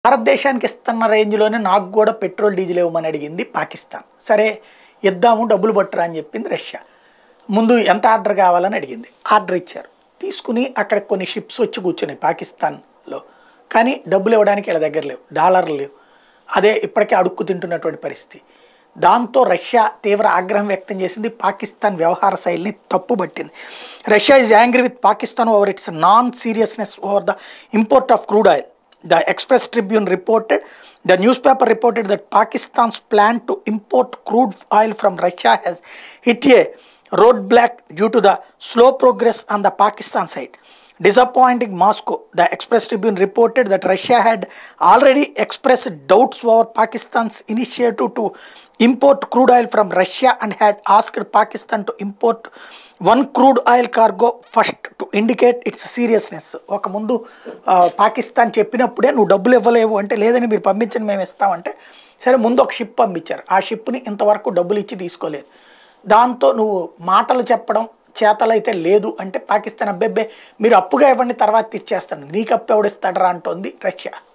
భారతదేశానికి ఇస్తున్న రేంజ్లోనే నాకు కూడా పెట్రోల్ డీజిల్ ఇవ్వమని అడిగింది పాకిస్తాన్ సరే ఇద్దాము డబ్బులు పట్టురా అని చెప్పింది రష్యా ముందు ఎంత ఆర్డర్ కావాలని అడిగింది ఆర్డర్ ఇచ్చారు తీసుకుని అక్కడ కొన్ని షిప్స్ వచ్చి కూర్చున్నాయి పాకిస్తాన్లో కానీ డబ్బులు ఇవ్వడానికి వీళ్ళ దగ్గర లేవు డాలర్లు లేవు అదే ఇప్పటికే అడుక్కు తింటున్నటువంటి పరిస్థితి దాంతో రష్యా తీవ్ర ఆగ్రహం వ్యక్తం చేసింది పాకిస్తాన్ వ్యవహార శైలిని తప్పుబట్టింది Russia is angry with Pakistan over its non seriousness over the import of crude oil The Express Tribune reported, the newspaper reported that Pakistan's plan to import crude oil from Russia has hit a roadblock due to the slow progress on the Pakistan side. Disappointing Moscow, the Express Tribune reported that Russia had already expressed doubts over Pakistan's initiative to import crude oil from Russia and had asked Pakistan to import one crude oil cargo first to indicate its seriousness. ఒక ముందు ఆ, పాకిస్తాన్ చెప్పినప్పుడే నువ్వు డబ్బులు ఇవ్వలేవు అంటే లేదని మీరు పంపించండి మేము ఇస్తామంటే సరే ముందు ఒక షిప్ పంపించారు ఆ షిప్ని ఇంతవరకు డబ్బులు ఇచ్చి తీసుకోలేదు దాంతో నువ్వు మాటలు చెప్పడం చేతలు అయితే లేదు అంటే పాకిస్తాన్ అబ్బెబ్బే మీరు అప్పుగా ఇవ్వండి తర్వాత ఇచ్చేస్తాను నీకు అప్పు ఎవడిస్తాడరా అంటోంది రష్యా